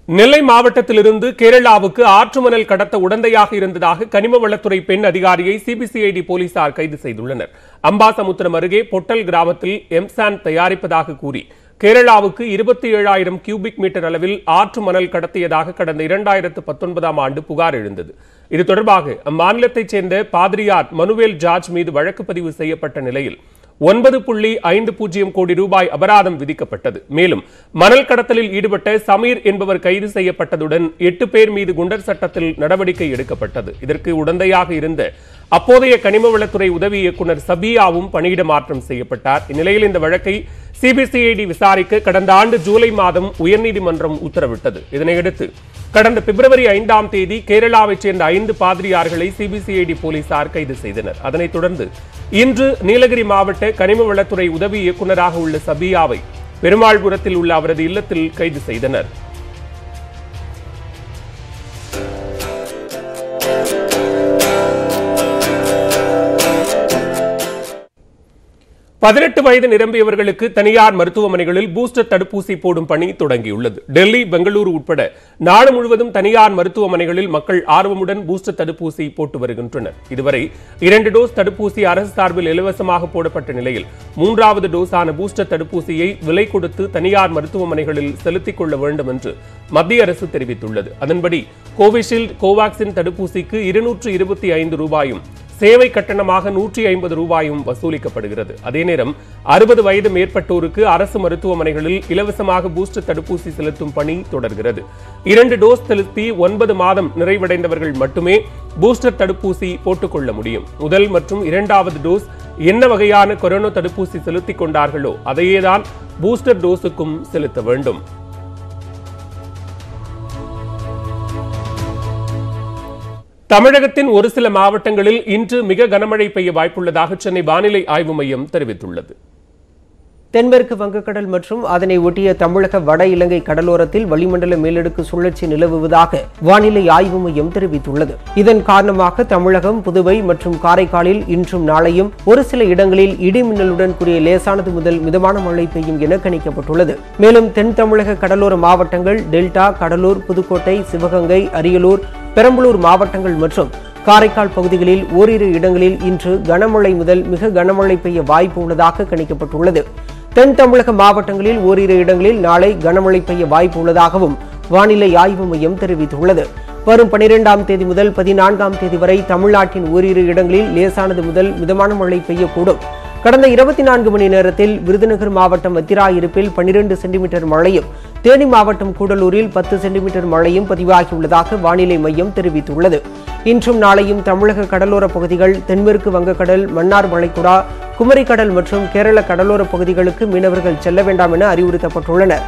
நெல்லை மாவட்டத்திலிருந்து கேரளாவுக்கு ஆற்று மணல் கடத்த உடந்தையாக இருந்ததாக கனிம வளத்துறை பெண் அதிகாரியை சிபிசிஐடி போலீசார் கைது செய்துள்ளனர் அம்பாசமுத்திரம் அருகே பொட்டல் கிராமத்தில் எம்சான் தயாரிப்பதாக கூறி கேரளாவுக்கு இருபத்தி ஏழாயிரம் கியூபிக் மீட்டர் அளவில் ஆற்று மணல் கடத்தியதாக கடந்த இரண்டாயிரத்து பத்தொன்பதாம் ஆண்டு புகார் எழுந்தது இது தொடர்பாக அம்மாநிலத்தைச் சேர்ந்த பாதிரியார் மனுவேல் ஜார்ஜ் மீது வழக்கு பதிவு செய்யப்பட்ட நிலையில் ஒன்பது புள்ளி ஐந்து பூஜ்ஜியம் கோடி ரூபாய் அபராதம் விதிக்கப்பட்டது மேலும் மணல் கடத்தலில் ஈடுபட்ட சமீர் என்பவர் கைது செய்யப்பட்டதுடன் எட்டு பேர் மீது குண்டர் சட்டத்தில் நடவடிக்கை எடுக்கப்பட்டது இதற்கு உடந்தையாக இருந்த அப்போதைய கனிம வளத்துறை உதவி இயக்குனர் சபியாவும் பணியிட மாற்றம் செய்யப்பட்டார் இந்நிலையில் இந்த வழக்கை சிபிசிஐடி விசாரிக்க கடந்த ஆண்டு ஜூலை மாதம் உயர்நீதிமன்றம் உத்தரவிட்டது இதனையடுத்து கடந்த பிப்ரவரி ஐந்தாம் தேதி கேரளாவைச் சேர்ந்த ஐந்து பாதிரியார்களை சிபிசிஐடி போலீசார் கைது செய்தனர் அதனைத் தொடர்ந்து இன்று நீலகிரி மாவட்ட கனிம வளத்துறை உதவி இயக்குநராக உள்ள சபியாவை பெருமாள்புரத்தில் உள்ள அவரது இல்லத்தில் கைது செய்தனர் பதினெட்டு வயது நிரம்பியவர்களுக்கு தனியார் மருத்துவமனைகளில் பூஸ்டர் தடுப்பூசி போடும் பணி தொடங்கியுள்ளது டெல்லி பெங்களூரு உட்பட நாடு முழுவதும் தனியார் மருத்துவமனைகளில் மக்கள் ஆர்வமுடன் பூஸ்டர் தடுப்பூசி போட்டு வருகின்றனர் இதுவரை இரண்டு டோஸ் தடுப்பூசி அரசு சார்பில் இலவசமாக போடப்பட்ட நிலையில் மூன்றாவது டோஸான பூஸ்டர் தடுப்பூசியை விலை கொடுத்து தனியார் மருத்துவமனைகளில் செலுத்திக் கொள்ள வேண்டும் என்று மத்திய அரசு தெரிவித்துள்ளது அதன்படி கோவிஷீல்டு கோவாக்சின் தடுப்பூசிக்கு இருநூற்று இருபத்தி ஐந்து ரூபாயும் சேவை கட்டணமாக நூற்றி ஐம்பது ரூபாயும் வசூலிக்கப்படுகிறது அதே நேரம் அறுபது வயது மேற்பட்டோருக்கு அரசு மருத்துவமனைகளில் இலவசமாக பூஸ்டர் தடுப்பூசி செலுத்தும் பணி தொடர்கிறது இரண்டு டோஸ் செலுத்தி ஒன்பது மாதம் நிறைவடைந்தவர்கள் மட்டுமே பூஸ்டர் தடுப்பூசி போட்டுக்கொள்ள முடியும் முதல் மற்றும் இரண்டாவது டோஸ் என்ன வகையான கொரோனா தடுப்பூசி செலுத்திக் கொண்டார்களோ அதையேதான் பூஸ்டர் டோஸுக்கும் செலுத்த வேண்டும் தமிழகத்தின் ஒரு சில மாவட்டங்களில் இன்று மிக கனமழை பெய்ய வாய்ப்புள்ளதாக சென்னை வானிலை ஆய்வு மையம் தெரிவித்துள்ளது தென்மேற்கு வங்கக்கடல் மற்றும் அதனை ஒட்டிய தமிழக வட இலங்கை கடலோரத்தில் வளிமண்டல மேலடுக்கு சுழற்சி நிலவுவதாக வானிலை ஆய்வு மையம் தெரிவித்துள்ளது இதன் காரணமாக தமிழகம் புதுவை மற்றும் காரைக்காலில் இன்றும் நாளையும் ஒரு சில இடங்களில் இடி மின்னலுடன் கூடிய லேசானது முதல் மிதமான மழை பெய்யும் என கணிக்கப்பட்டுள்ளது மேலும் தென் தமிழக கடலோர மாவட்டங்கள் டெல்டா கடலூர் புதுக்கோட்டை சிவகங்கை அரியலூர் பெரம்பலூர் மாவட்டங்கள் மற்றும் காரைக்கால் பகுதிகளில் ஓரிரு இடங்களில் இன்று கனமழை முதல் மிக கனமழை பெய்ய வாய்ப்பு உள்ளதாக கணிக்கப்பட்டுள்ளது தென் தமிழக மாவட்டங்களில் ஓரிரு இடங்களில் நாளை கனமழை பெய்ய வாய்ப்பு உள்ளதாகவும் வானிலை ஆய்வு மையம் தெரிவித்துள்ளது வரும் பனிரெண்டாம் தேதி முதல் பதினான்காம் தேதி வரை தமிழ்நாட்டின் ஓரிரு இடங்களில் லேசானது முதல் மிதமான மழை பெய்யக்கூடும் கடந்த இருபத்தி நான்கு மணி நேரத்தில் விருதுநகர் மாவட்டம் வத்திராயிருப்பில் பன்னிரண்டு சென்டிமீட்டர் மழையும் தேனி மாவட்டம் கூடலூரில் பத்து சென்டிமீட்டர் மழையும் பதிவாகியுள்ளதாக வானிலை மையம் தெரிவித்துள்ளது இன்றும் நாளையும் தமிழக கடலோர பகுதிகள் தென்மேற்கு வங்கக்கடல் மன்னார் மலைக்குடா குமரிக்கடல் மற்றும் கேரள கடலோர பகுதிகளுக்கு மீனவர்கள் செல்ல வேண்டாம் என அறிவுறுத்தப்பட்டுள்ளனர்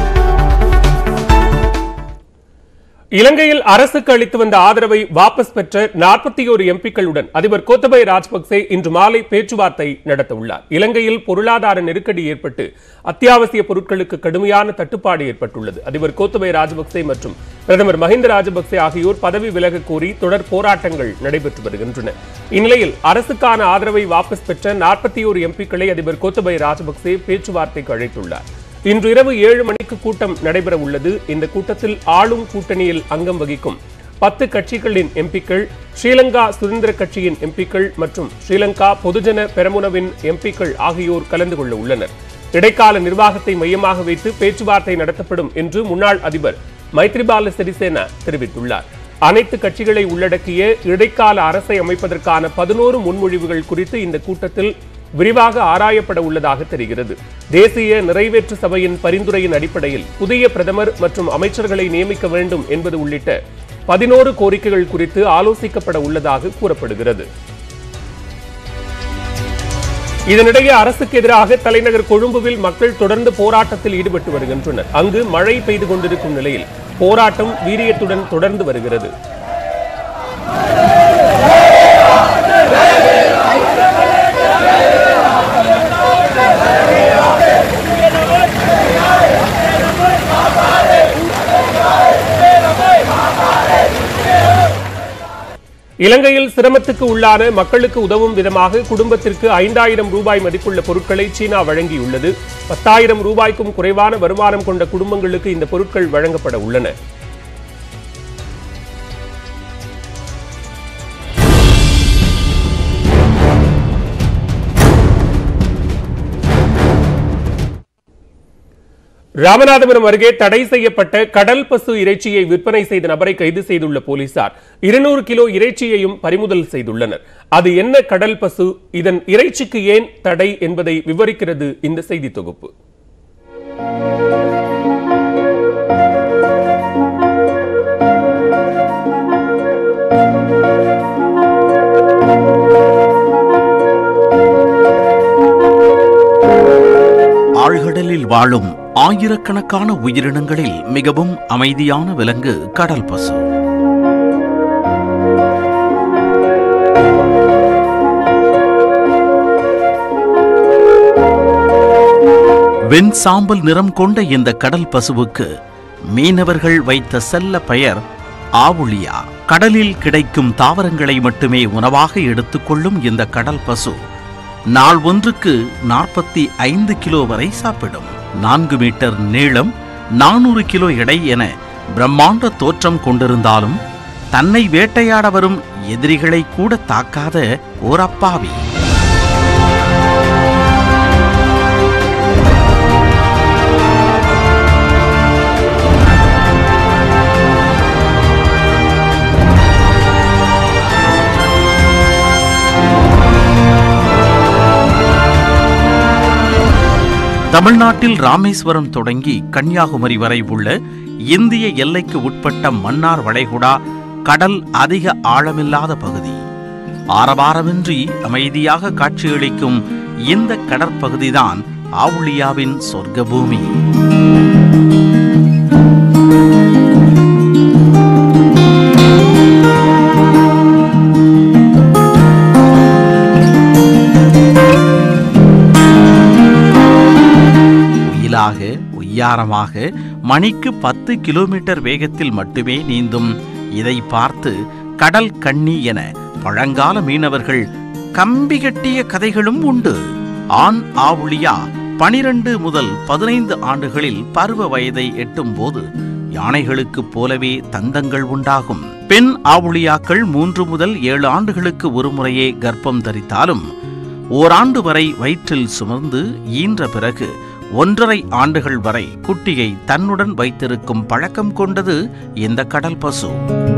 இலங்கையில் அரசுக்கு அளித்து வந்த ஆதரவை வாபஸ் பெற்ற நாற்பத்தி ஒரு எம்பிக்களுடன் அதிபர் கோத்தபய ராஜபக்சே இன்று மாலை பேச்சுவார்த்தை நடத்த உள்ளார் இலங்கையில் பொருளாதார நெருக்கடி ஏற்பட்டு அத்தியாவசிய பொருட்களுக்கு கடுமையான தட்டுப்பாடு ஏற்பட்டுள்ளது அதிபர் கோத்தபய ராஜபக்சே மற்றும் பிரதமர் மஹிந்த ராஜபக்சே ஆகியோர் பதவி விலக கோரி தொடர் போராட்டங்கள் நடைபெற்று வருகின்றன இந்நிலையில் அரசுக்கான ஆதரவை வாபஸ் பெற்ற நாற்பத்தி ஒரு எம்பிக்களை அதிபர் கோத்தபய ராஜபக்சே பேச்சுவார்த்தைக்கு அழைத்துள்ளார் இன்று இரவு ஏழு மணிக்கு கூட்டம் நடைபெற உள்ளது இந்த கூட்டத்தில் ஆளும் கூட்டணியில் அங்கம் வகிக்கும் பத்து கட்சிகளின் எம்பிக்கள் ஸ்ரீலங்கா சுதந்திர கட்சியின் எம்பிக்கள் மற்றும் ஸ்ரீலங்கா பொதுஜன பெரமுனவின் எம்பிக்கள் ஆகியோர் கலந்து கொள்ள உள்ளனர் இடைக்கால நிர்வாகத்தை மையமாக வைத்து பேச்சுவார்த்தை நடத்தப்படும் என்று முன்னாள் அதிபர் மைத்ரிபால சிறிசேனா தெரிவித்துள்ளார் அனைத்து கட்சிகளை உள்ளடக்கிய இடைக்கால அரசை அமைப்பதற்கான பதினோரு முன்மொழிவுகள் குறித்து இந்த கூட்டத்தில் விரிவாக ஆராயப்பட உள்ளதாக தெரிகிறது தேசிய நிறைவேற்று சபையின் பரிந்துரையின் அடிப்படையில் புதிய பிரதமர் மற்றும் அமைச்சர்களை நியமிக்க வேண்டும் என்பது உள்ளிட்ட பதினோரு கோரிக்கைகள் குறித்து ஆலோசிக்கப்பட உள்ளதாக கூறப்படுகிறது இதனிடையே அரசுக்கு எதிராக தலைநகர் கொழும்புவில் மக்கள் தொடர்ந்து போராட்டத்தில் ஈடுபட்டு வருகின்றனர் அங்கு மழை பெய்து கொண்டிருக்கும் நிலையில் போராட்டம் வீரியத்துடன் தொடர்ந்து வருகிறது இலங்கையில் சிரமத்துக்கு உள்ளான மக்களுக்கு உதவும் விதமாக குடும்பத்திற்கு ஐந்தாயிரம் ரூபாய் மதிப்புள்ள பொருட்களை சீனா வழங்கியுள்ளது பத்தாயிரம் ரூபாய்க்கும் குறைவான வருமானம் கொண்ட குடும்பங்களுக்கு இந்த பொருட்கள் வழங்கப்பட உள்ளன ராமநாதபுரம் அருகே தடை செய்யப்பட்ட கடல் பசு இறைச்சியை விற்பனை செய்த நபரை கைது செய்துள்ள போலீசார் இருநூறு கிலோ இறைச்சியையும் பறிமுதல் செய்துள்ளனர் அது என்ன கடல் பசு இதன் இறைச்சிக்கு ஏன் தடை என்பதை விவரிக்கிறது இந்த செய்தி தொகுப்பு ஆழ்கடலில் வாழும் ஆயிரக்கணக்கான உயிரினங்களில் மிகவும் அமைதியான விலங்கு கடல் பசு வெண் சாம்பல் நிறம் கொண்ட இந்த கடல் பசுவுக்கு மீனவர்கள் வைத்த செல்ல பெயர் ஆவுளியா கடலில் கிடைக்கும் தாவரங்களை மட்டுமே உணவாக எடுத்துக்கொள்ளும் இந்த கடல் பசு நாள் ஒன்றுக்கு நாற்பத்தி ஐந்து கிலோ வரை சாப்பிடும் நான்கு மீட்டர் நீளம் நானூறு கிலோ எடை என பிரம்மாண்ட தோற்றம் கொண்டிருந்தாலும் தன்னை வேட்டையாட வரும் எதிரிகளை கூட தாக்காத ஓர் அப்பாவி தமிழ்நாட்டில் ராமேஸ்வரம் தொடங்கி கன்னியாகுமரி வரை உள்ள இந்திய எல்லைக்கு உட்பட்ட மன்னார் வளைகுடா கடல் அதிக ஆழமில்லாத பகுதி ஆரவாரமின்றி அமைதியாக காட்சியளிக்கும் இந்த கடற்பகுதிதான் ஆவுளியாவின் சொர்க்க பூமி ஒயிலாக ஒய்யாரமாக மணிக்கு பத்து கிலோமீட்டர் வேகத்தில் மட்டுமே நீந்தும் இதை பார்த்து கடல் கண்ணி என பழங்கால மீனவர்கள் கம்பி கட்டிய கதைகளும் உண்டு ஆண் ஆவுளியா பனிரெண்டு முதல் பதினைந்து ஆண்டுகளில் பருவ வயதை எட்டும் போது யானைகளுக்குப் போலவே தந்தங்கள் உண்டாகும் பெண் ஆவுளியாக்கள் மூன்று முதல் ஏழு ஆண்டுகளுக்கு ஒருமுறையே கர்ப்பம் தரித்தாலும் ஓராண்டு வரை வயிற்றில் சுமந்து ஈன்ற பிறகு ஒன்றரை ஆண்டுகள் வரை குட்டியை தன்னுடன் வைத்திருக்கும் பழக்கம் கொண்டது இந்த கடல் பசு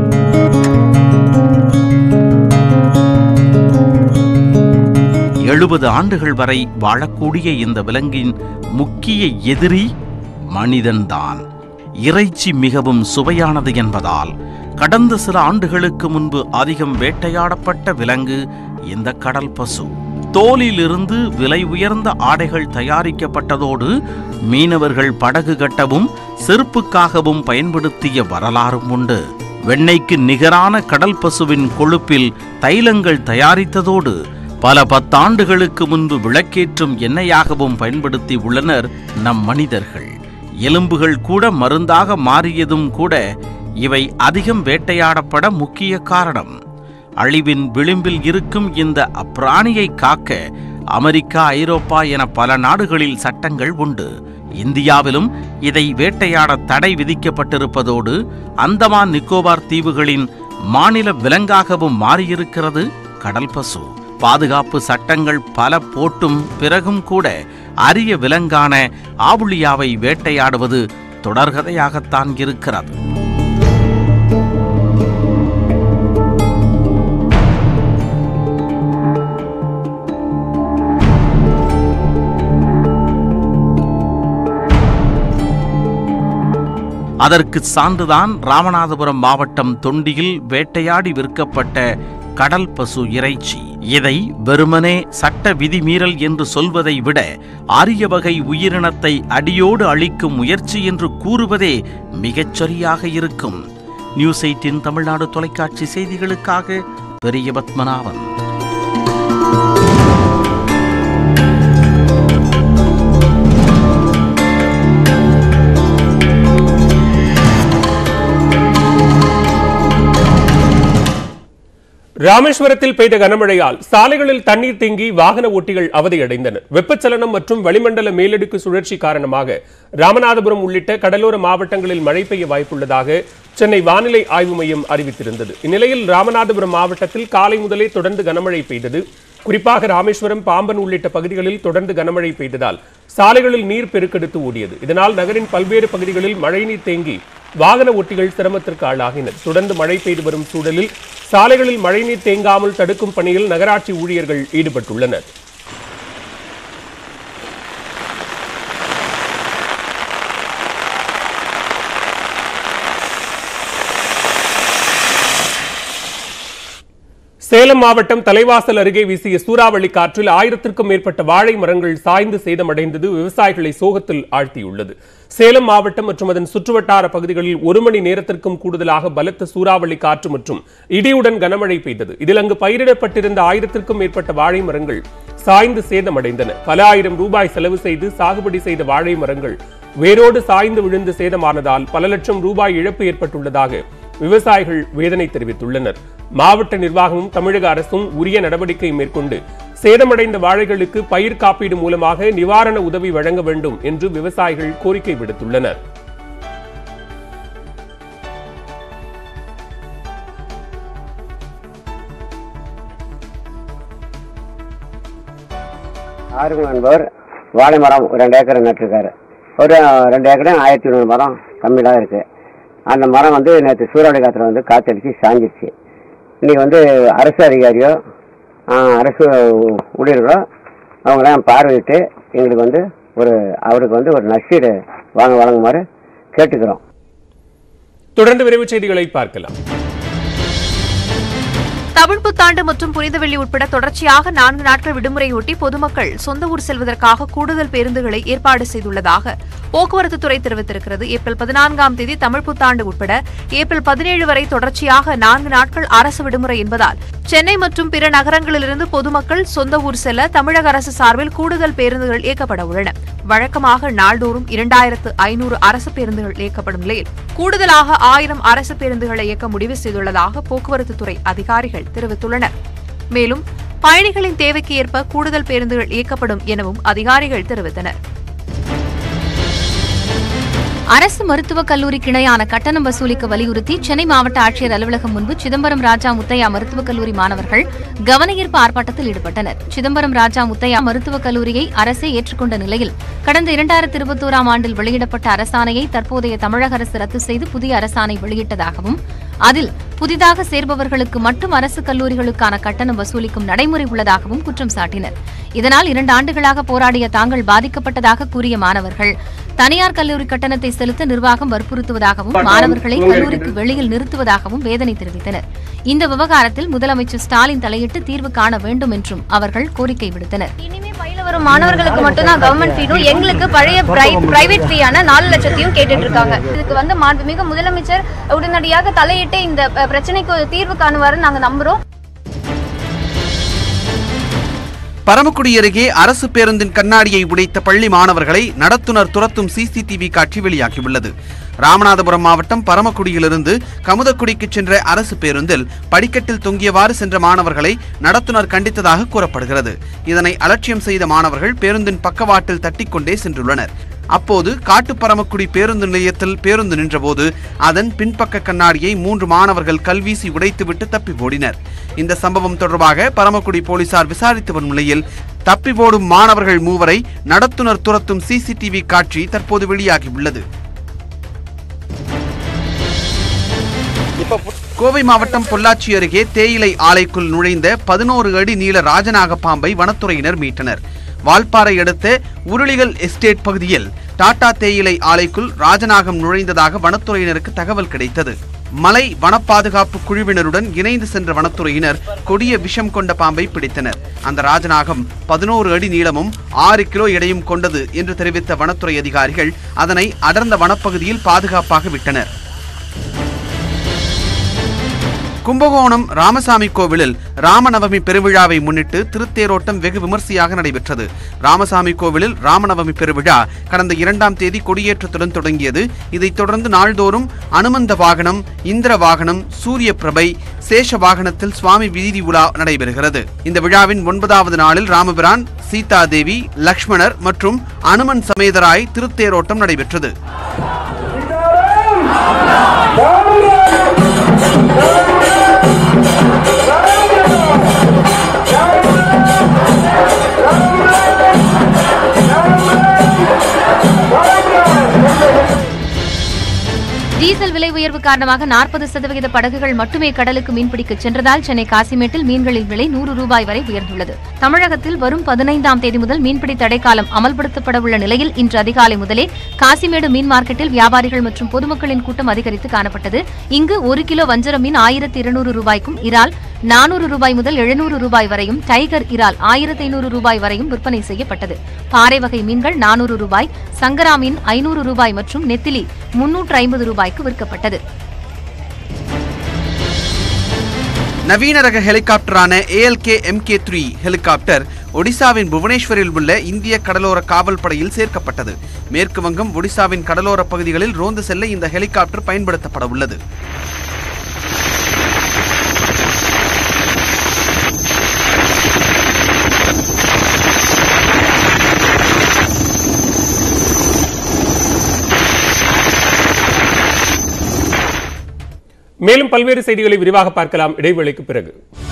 எழுபது ஆண்டுகள் வரை வாழக்கூடிய இந்த விலங்கின் முக்கிய எதிரி மனிதன்தான் இறைச்சி மிகவும் சுவையானது என்பதால் கடந்த சில ஆண்டுகளுக்கு முன்பு அதிகம் வேட்டையாடப்பட்ட விலங்கு இந்த கடல் பசு தோலிலிருந்து விலை உயர்ந்த ஆடைகள் தயாரிக்கப்பட்டதோடு மீனவர்கள் படகு கட்டவும் செருப்புக்காகவும் பயன்படுத்திய வரலாறும் உண்டு வெண்ணெய்க்கு நிகரான கடல் பசுவின் கொழுப்பில் தைலங்கள் தயாரித்ததோடு பல பத்தாண்டுகளுக்கு முன்பு விளக்கேற்றும் எண்ணெயாகவும் பயன்படுத்தி உள்ளனர் நம் மனிதர்கள் எலும்புகள் கூட மருந்தாக மாறியதும் கூட இவை அதிகம் வேட்டையாடப்பட முக்கிய காரணம் அழிவின் விளிம்பில் இருக்கும் இந்த அப்பிராணியை காக்க அமெரிக்கா ஐரோப்பா என பல நாடுகளில் சட்டங்கள் உண்டு இந்தியாவிலும் இதை வேட்டையாட தடை விதிக்கப்பட்டிருப்பதோடு அந்தமான் நிக்கோபார் தீவுகளின் மாநில விலங்காகவும் மாறியிருக்கிறது கடல் பசு பாதுகாப்பு சட்டங்கள் பல போட்டும் பிறகும் கூட அரிய விலங்கான ஆவுளியாவை வேட்டையாடுவது தொடர்கதையாகத்தான் இருக்கிறது அதற்கு சான்றுதான் ராமநாதபுரம் மாவட்டம் தொண்டியில் வேட்டையாடி விற்கப்பட்ட கடல் பசு இறைச்சி இதை வெறுமனே சட்ட விதிமீறல் என்று சொல்வதை விட அரிய வகை உயிரினத்தை அடியோடு அழிக்கும் முயற்சி என்று கூறுவதே மிகச் சரியாக இருக்கும் நியூஸ் எயிட்டின் தமிழ்நாடு தொலைக்காட்சி செய்திகளுக்காக பெரிய பத்மநாபன் ராமேஸ்வரத்தில் பெய்த கனமழையால் சாலைகளில் தண்ணீர் தேங்கி வாகன ஓட்டிகள் அவதியடைந்தனர் வெப்பச்சலனம் மற்றும் வளிமண்டல மேலடுக்கு சுழற்சி காரணமாக ராமநாதபுரம் உள்ளிட்ட கடலோர மாவட்டங்களில் மழை பெய்ய வாய்ப்புள்ளதாக சென்னை வானிலை ஆய்வு மையம் அறிவித்திருந்தது இந்நிலையில் ராமநாதபுரம் மாவட்டத்தில் காலை முதலே தொடர்ந்து கனமழை பெய்தது குறிப்பாக ராமேஸ்வரம் பாம்பன் உள்ளிட்ட பகுதிகளில் தொடர்ந்து கனமழை பெய்ததால் சாலைகளில் நீர் பெருக்கெடுத்து ஓடியது இதனால் நகரின் பல்வேறு பகுதிகளில் மழைநீர் தேங்கி வாகன ஓட்டிகள் சிரமத்திற்கு ஆளாகினர் தொடர்ந்து மழை பெய்து வரும் சூழலில் சாலைகளில் மழைநீர் தேங்காமல் தடுக்கும் பணியில் நகராட்சி ஊழியர்கள் ஈடுபட்டுள்ளனர் சேலம் மாவட்டம் தலைவாசல் அருகே வீசிய சூறாவளி காற்றில் ஆயிரத்திற்கும் மேற்பட்ட வாழை மரங்கள் சாய்ந்து சேதமடைந்தது விவசாயிகளை சோகத்தில் ஆழ்த்தியுள்ளது சேலம் மாவட்டம் மற்றும் அதன் சுற்றுவட்டார பகுதிகளில் ஒரு மணி நேரத்திற்கும் கூடுதலாக பலத்த சூறாவளி காற்று மற்றும் இடியுடன் கனமழை பெய்தது இதில் அங்கு பயிரிடப்பட்டிருந்த ஆயிரத்திற்கும் மேற்பட்ட வாழை மரங்கள் சாய்ந்து சேதமடைந்தன பல ஆயிரம் ரூபாய் செலவு செய்து சாகுபடி செய்த வாழை மரங்கள் வேரோடு சாய்ந்து விழுந்து சேதமானதால் பல லட்சம் ரூபாய் இழப்பு ஏற்பட்டுள்ளதாக விவசாயிகள் வேதனை தெரிவித்துள்ளனர் மாவட்ட நிர்வாகமும் தமிழக அரசும் உரிய நடவடிக்கை மேற்கொண்டு சேதமடைந்த வாழைகளுக்கு பயிர் காப்பீடு மூலமாக நிவாரண உதவி வழங்க வேண்டும் என்று விவசாயிகள் கோரிக்கை விடுத்துள்ளனர் ஆறுமுகம் என்பவர் வாழை மரம் ஒரு ரெண்டு ஏக்கர் நட்டிருக்காரு ஒரு ரெண்டு ஏக்கரும் ஆயிரத்தி நூறு மரம் கம்மி தான் இருக்குது அந்த மரம் வந்து நேற்று சூறாவளி காற்றுல வந்து காற்றடிச்சு சாஞ்சிருச்சு இன்னைக்கு வந்து அரசு அதிகாரியோ ஆ, அரசு ஊழியர்களோ அவங்களாம் பார்வையிட்டு எங்களுக்கு வந்து ஒரு அவருக்கு வந்து ஒரு நஷ்டீடு வாங்க வழங்குமாறு கேட்டுக்கிறோம் தொடர்ந்து விரைவுச் செய்திகளை பார்க்கலாம் தமிழ் புத்தாண்டு மற்றும் புனித வெள்ளி உட்பட தொடர்ச்சியாக நான்கு நாட்கள் விடுமுறையொட்டி பொதுமக்கள் சொந்த ஊர் செல்வதற்காக கூடுதல் பேருந்துகளை ஏற்பாடு செய்துள்ளதாக போக்குவரத்து துறை தெரிவித்திருக்கிறது ஏப்ரல் பதினான்காம் தேதி தமிழ் புத்தாண்டு உட்பட ஏப்ரல் பதினேழு வரை தொடர்ச்சியாக நான்கு நாட்கள் அரசு விடுமுறை என்பதால் சென்னை மற்றும் பிற நகரங்களிலிருந்து பொதுமக்கள் சொந்த ஊர் செல்ல தமிழக அரசு சார்பில் கூடுதல் பேருந்துகள் இயக்கப்பட உள்ளன வழக்கமாக நாள்தோறும் இரண்டாயிரத்து ஐநூறு அரசு பேருந்துகள் இயக்கப்படும் நிலையில் கூடுதலாக ஆயிரம் அரசு பேருந்துகளை இயக்க முடிவு செய்துள்ளதாக போக்குவரத்து துறை அதிகாரிகள் தெரிவித்துள்ளனர் மேலும் பயணிகளின் தேவைக்கு ஏற்ப கூடுதல் பேருந்துகள் இயக்கப்படும் எனவும் அதிகாரிகள் தெரிவித்தனர் அரசு மருத்துவக் கல்லூரி கிணையான கட்டணம் வசூலிக்க வலியுறுத்தி சென்னை மாவட்ட ஆட்சியர் அலுவலகம் முன்பு சிதம்பரம் ராஜா முத்தையா மருத்துவக் கல்லூரி மாணவர்கள் கவனஈர்ப்பு ஆர்ப்பாட்டத்தில் ஈடுபட்டனர் சிதம்பரம் ராஜா முத்தையா மருத்துவக் கல்லூரியை அரசே ஏற்றுக்கொண்ட நிலையில் கடந்த இரண்டாயிரத்தி இருபத்தோராம் ஆண்டில் வெளியிடப்பட்ட அரசாணையை தற்போதைய தமிழக அரசு ரத்து செய்து புதிய அரசாணை வெளியிட்டதாகவும் அதில் புதிதாக சேர்பவர்களுக்கு மட்டும் அரசு கல்லூரிகளுக்கான கட்டணம் வசூலிக்கும் நடைமுறை உள்ளதாகவும் குற்றம் சாட்டினர் இதனால் இரண்டு ஆண்டுகளாக போராடிய தாங்கள் பாதிக்கப்பட்டதாக கூறிய மாணவர்கள் தனியார் கல்லூரி கட்டணத்தை செலுத்த நிர்வாகம் வற்புறுத்துவதாகவும் மாணவர்களை கல்லூரிக்கு வெளியில் நிறுத்துவதாகவும் வேதனை தெரிவித்தனர் இந்த விவகாரத்தில் முதலமைச்சர் ஸ்டாலின் தலையிட்டு தீர்வு காண வேண்டும் என்றும் அவர்கள் கோரிக்கை விடுத்தனர் இனிமே பயில வரும் மாணவர்களுக்கு மட்டும்தான் கவர்மெண்ட் ஃபீடும் எங்களுக்கு பழைய பிரைவேட் ஃபீயான நாலு லட்சத்தையும் கேட்டுட்டு இருக்காங்க இதுக்கு வந்து மாண்புமிகு முதலமைச்சர் உடனடியாக தலையிட்டு இந்த அஹ், பிரச்சனைக்கு ஒரு தீர்வு காணுவாருன்னு நாங்க நம்புறோம் பரமக்குடி அருகே அரசு பேருந்தின் கண்ணாடியை உடைத்த பள்ளி மாணவர்களை நடத்துனர் துரத்தும் சிசிடிவி காட்சி வெளியாகியுள்ளது ராமநாதபுரம் மாவட்டம் பரமக்குடியிலிருந்து கமுதக்குடிக்கு சென்ற அரசு பேருந்தில் படிக்கட்டில் தொங்கியவாறு சென்ற மாணவர்களை நடத்துனர் கண்டித்ததாக கூறப்படுகிறது இதனை அலட்சியம் செய்த மாணவர்கள் பேருந்தின் பக்கவாட்டில் தட்டிக்கொண்டே சென்றுள்ளனர் அப்போது காட்டுப்பரமக்குடி பேருந்து நிலையத்தில் பேருந்து நின்றபோது அதன் பின்பக்க கண்ணாடியை மூன்று மாணவர்கள் கல்வீசி உடைத்துவிட்டு தப்பி ஓடினர் இந்த சம்பவம் தொடர்பாக பரமக்குடி போலீசார் விசாரித்து வரும் நிலையில் தப்பி ஓடும் மாணவர்கள் மூவரை நடத்துனர் துரத்தும் சிசிடிவி காட்சி தற்போது வெளியாகியுள்ளது கோவை மாவட்டம் பொள்ளாச்சி அருகே தேயிலை ஆலைக்குள் நுழைந்த பதினோரு அடி நீள ராஜநாக பாம்பை வனத்துறையினர் மீட்டனர் வால்பாறை அடுத்த உருளிகள் எஸ்டேட் பகுதியில் டாடா தேயிலை ஆலைக்குள் ராஜநாகம் நுழைந்ததாக வனத்துறையினருக்கு தகவல் கிடைத்தது மலை வனப்பாதுகாப்பு குழுவினருடன் இணைந்து சென்ற வனத்துறையினர் கொடிய விஷம் கொண்ட பாம்பை பிடித்தனர் அந்த ராஜநாகம் பதினோரு அடி நீளமும் ஆறு கிலோ எடையும் கொண்டது என்று தெரிவித்த வனத்துறை அதிகாரிகள் அதனை அடர்ந்த வனப்பகுதியில் பாதுகாப்பாக விட்டனர் கும்பகோணம் ராமசாமி கோவிலில் ராமநவமி பெருவிழாவை முன்னிட்டு திருத்தேரோட்டம் வெகு விமர்சையாக நடைபெற்றது ராமசாமி கோவிலில் ராமநவமி பெருவிழா கடந்த இரண்டாம் தேதி கொடியேற்றத்துடன் தொடங்கியது இதைத் தொடர்ந்து நாள்தோறும் அனுமந்த வாகனம் இந்திர வாகனம் சூரிய பிரபை சேஷ வாகனத்தில் சுவாமி வீதி உலா நடைபெறுகிறது இந்த விழாவின் ஒன்பதாவது நாளில் ராமபிரான் சீதாதேவி லக்ஷ்மணர் மற்றும் அனுமன் சமேதராய் திருத்தேரோட்டம் நடைபெற்றது டீசல் விலை உயர்வு காரணமாக நாற்பது சதவிகித படகுகள் மட்டுமே கடலுக்கு மீன்பிடிக்க சென்றதால் சென்னை காசிமேட்டில் மீன்களின் விலை நூறு ரூபாய் வரை உயர்ந்துள்ளது தமிழகத்தில் வரும் பதினைந்தாம் தேதி முதல் மீன்பிடி தடைக்காலம் அமல்படுத்தப்பட உள்ள நிலையில் இன்று அதிகாலை முதலே காசிமேடு மீன் மார்க்கெட்டில் வியாபாரிகள் மற்றும் பொதுமக்களின் கூட்டம் அதிகரித்து காணப்பட்டது இங்கு ஒரு கிலோ வஞ்சர மீன் ஆயிரத்தி இருநூறு ரூபாய்க்கும் இறால் நானூறு ரூபாய் முதல் எழுநூறு ரூபாய் வரையும் டைகர் இறால் ஆயிரத்தி ஐநூறு ரூபாய் வரையும் விற்பனை செய்யப்பட்டது பாறை வகை மீன்கள் நானூறு ரூபாய் சங்கரா மீன் ஐநூறு ரூபாய் மற்றும் நெத்திலி முன்னூற்று ஐம்பது ரூபாய்க்கு விற்கப்பட்டது நவீன ரக ஹெலிகாப்டரான ஏஎல்கே எம்கே த்ரீ ஹெலிகாப்டர் ஒடிசாவின் புவனேஸ்வரில் உள்ள இந்திய கடலோர காவல் படையில் சேர்க்கப்பட்டது மேற்கு வங்கம் ஒடிசாவின் கடலோர பகுதிகளில் ரோந்து செல்ல இந்த ஹெலிகாப்டர் பயன்படுத்தப்பட உள்ளது மேலும் பல்வேறு செய்திகளை விரிவாக பார்க்கலாம் இடைவேளைக்கு பிறகு